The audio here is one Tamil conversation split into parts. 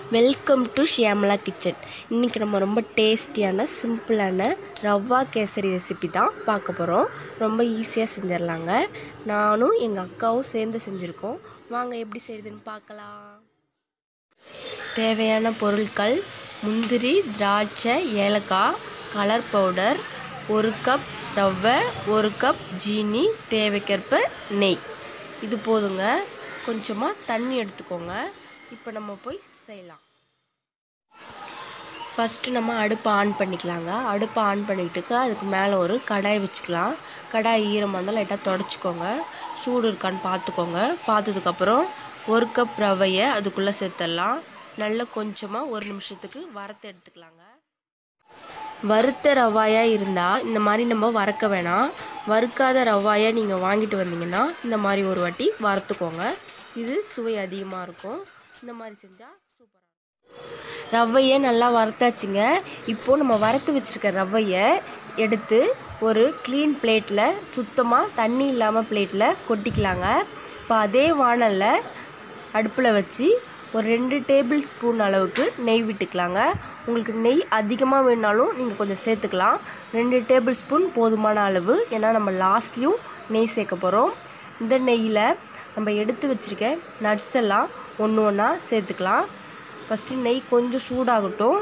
வெல்கம் டு ஷியாமலா கிச்சன் இன்றைக்கி நம்ம ரொம்ப டேஸ்டியான சிம்பிளான ரவா கேசரி ரெசிபி தான் பார்க்க போகிறோம் ரொம்ப ஈஸியாக செஞ்சிடலாங்க நானும் எங்கள் அக்காவும் சேர்ந்து செஞ்சுருக்கோம் வாங்க எப்படி செய்யுதுன்னு பார்க்கலாம் தேவையான பொருட்கள் முந்திரி திராட்சை ஏலக்காய் கலர் பவுடர் ஒரு கப் ரவை ஒரு கப் ஜீனி தேவைக்கேற்ப நெய் இது போதுங்க கொஞ்சமாக தண்ணி எடுத்துக்கோங்க இப்போ நம்ம போய் செய்யலாம் ஃபஸ்ட்டு நம்ம அடுப்பை ஆன் பண்ணிக்கலாங்க அடுப்பை ஆன் பண்ணிக்கிட்டு அதுக்கு மேலே ஒரு கடாய் வச்சுக்கலாம் கடாய் ஈரமாக இருந்தால் லைட்டாக தொடச்சிக்கோங்க சூடு இருக்கான்னு பார்த்துக்கோங்க பார்த்ததுக்கப்புறம் ஒரு கப் ரவையை அதுக்குள்ளே சேர்த்துடலாம் நல்லா கொஞ்சமாக ஒரு நிமிஷத்துக்கு வறுத்து எடுத்துக்கலாங்க வறுத்த ரவாயாக இருந்தால் இந்த மாதிரி நம்ம வறுக்க வேணாம் வறுக்காத ரவாயாக நீங்கள் வாங்கிட்டு வந்தீங்கன்னா இந்த மாதிரி ஒரு வாட்டி வறுத்துக்கோங்க இது சுவை அதிகமாக இருக்கும் இந்த மாதிரி செஞ்சால் சூப்பராக இருக்கும் ரவையை நல்லா வறுத்தாச்சுங்க இப்போது நம்ம வறுத்து வச்சுருக்க ரவையை எடுத்து ஒரு க்ளீன் பிளேட்டில் சுத்தமாக தண்ணி இல்லாமல் பிளேட்டில் கொட்டிக்கலாங்க இப்போ அதே வானலில் அடுப்பில் வச்சு ஒரு ரெண்டு டேபிள் ஸ்பூன் அளவுக்கு நெய் விட்டுக்கலாங்க உங்களுக்கு நெய் அதிகமாக வேணாலும் நீங்கள் கொஞ்சம் சேர்த்துக்கலாம் ரெண்டு டேபிள் ஸ்பூன் போதுமான அளவு ஏன்னா நம்ம லாஸ்ட்லேயும் நெய் சேர்க்க போகிறோம் இந்த நெய்யில் நம்ம எடுத்து வச்சுருக்க நட்ஸ் எல்லாம் ஒன்று ஒன்றா சேர்த்துக்கலாம் ஃபஸ்ட்டு நெய் கொஞ்சம் சூடாகட்டும்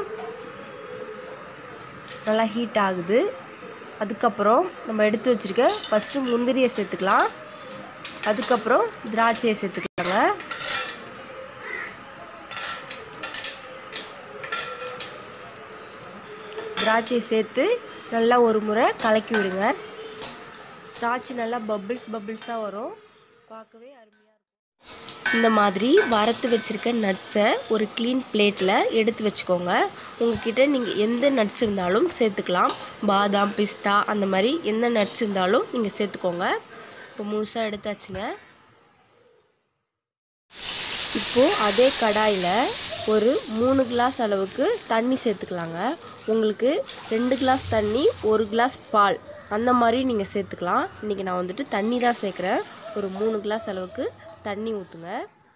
நல்லா ஹீட் ஆகுது அதுக்கப்புறம் நம்ம எடுத்து வச்சுருக்க ஃபஸ்ட்டு முந்திரியை சேர்த்துக்கலாம் அதுக்கப்புறம் திராட்சையை சேர்த்துக்கலாங்க திராட்சையை சேர்த்து நல்லா ஒரு முறை கலக்கி விடுங்க திராட்சை நல்லா பபிள்ஸ் பபிள்ஸாக வரும் பார்க்கவே அருமையாக இருக்கும் இந்த மாதிரி வறுத்து வச்சுருக்க நட்ஸை ஒரு க்ளீன் பிளேட்டில் எடுத்து வச்சுக்கோங்க உங்ககிட்ட நீங்கள் எந்த நட்ஸ் இருந்தாலும் சேர்த்துக்கலாம் பாதாம் பிஸ்தா அந்த மாதிரி எந்த நட்ஸ் இருந்தாலும் நீங்கள் சேர்த்துக்கோங்க இப்போ முழுசாக எடுத்தாச்சுங்க இப்போது அதே கடாயில் ஒரு மூணு கிளாஸ் அளவுக்கு தண்ணி சேர்த்துக்கலாங்க உங்களுக்கு ரெண்டு கிளாஸ் தண்ணி ஒரு கிளாஸ் பால் அந்த மாதிரி நீங்கள் சேர்த்துக்கலாம் இன்றைக்கி நான் வந்துட்டு தண்ணி தான் சேர்க்குறேன் ஒரு மூணு கிளாஸ் அளவுக்கு தண்ணி ஊற்றுங்க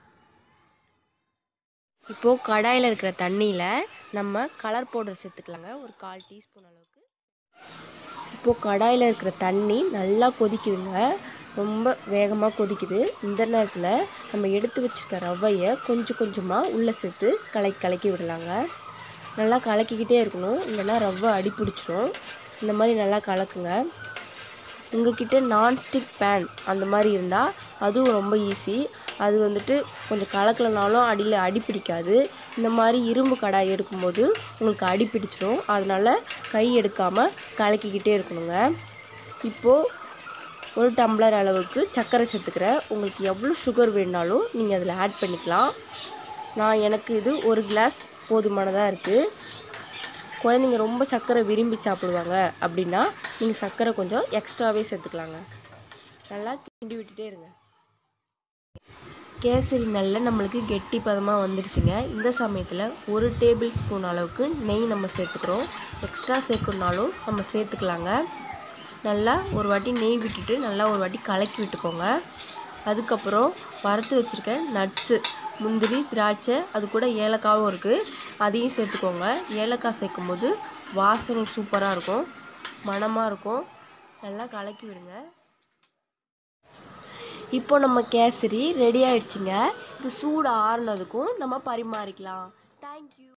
இப்போது கடாயில் இருக்கிற தண்ணியில் நம்ம கலர் பவுடர் சேர்த்துக்கலாங்க ஒரு கால் டீஸ்பூன் அளவுக்கு இப்போது கடாயில் இருக்கிற தண்ணி நல்லா கொதிக்குதுங்க ரொம்ப வேகமாக கொதிக்குது இந்த நேரத்தில் நம்ம எடுத்து வச்சுருக்க ரவையை கொஞ்சம் கொஞ்சமாக உள்ளே சேர்த்து கலக்கி கலக்கி விடலாங்க நல்லா கலக்கிக்கிட்டே இருக்கணும் இல்லைன்னா ரவை அடி பிடிச்சிரும் இந்த மாதிரி நல்லா கலக்குங்க உங்ககிட்ட நான்ஸ்டிக் பேன் அந்த மாதிரி இருந்தால் அதுவும் ரொம்ப ஈஸி அது வந்துட்டு கொஞ்சம் கலக்கலனாலும் அடியில் அடி பிடிக்காது இந்த மாதிரி இரும்பு கடாய் எடுக்கும்போது உங்களுக்கு அடி பிடிச்சிரும் அதனால் கை எடுக்காமல் கலக்கிக்கிட்டே இருக்கணுங்க இப்போது ஒரு டம்ளர் அளவுக்கு சர்க்கரை சேர்த்துக்கிறேன் உங்களுக்கு எவ்வளோ சுகர் வேணாலும் நீங்கள் அதில் ஆட் பண்ணிக்கலாம் நான் எனக்கு இது ஒரு கிளாஸ் போதுமானதாக இருக்குது குழந்தைங்க ரொம்ப சர்க்கரை விரும்பி சாப்பிடுவாங்க அப்படின்னா நீங்கள் சர்க்கரை கொஞ்சம் எக்ஸ்ட்ராவே சேர்த்துக்கலாங்க நல்லா கிண்டி விட்டுட்டே இருங்க கேசரி நல்லா நம்மளுக்கு கெட்டி பதமாக வந்துருச்சுங்க இந்த சமயத்தில் ஒரு டேபிள் ஸ்பூன் அளவுக்கு நெய் நம்ம சேர்த்துக்கிறோம் எக்ஸ்ட்ரா சேர்க்கணுனாலும் நம்ம சேர்த்துக்கலாங்க நல்லா ஒரு வாட்டி நெய் விட்டுட்டு நல்லா ஒரு வாட்டி கலக்கி விட்டுக்கோங்க அதுக்கப்புறம் வறுத்து வச்சுருக்க நட்ஸு முந்திரி திராட்சை அது கூட ஏலக்காவும் இருக்குது அதையும் சேர்த்துக்கோங்க ஏலக்காய் சேர்க்கும் போது வாசனை சூப்பராக இருக்கும் மணமாக இருக்கும் நல்லா கலக்கி விடுங்க இப்போ நம்ம கேசரி ரெடி ஆயிடுச்சுங்க இது சூடு ஆறுனதுக்கும் நம்ம பரிமாறிக்கலாம் தேங்க்யூ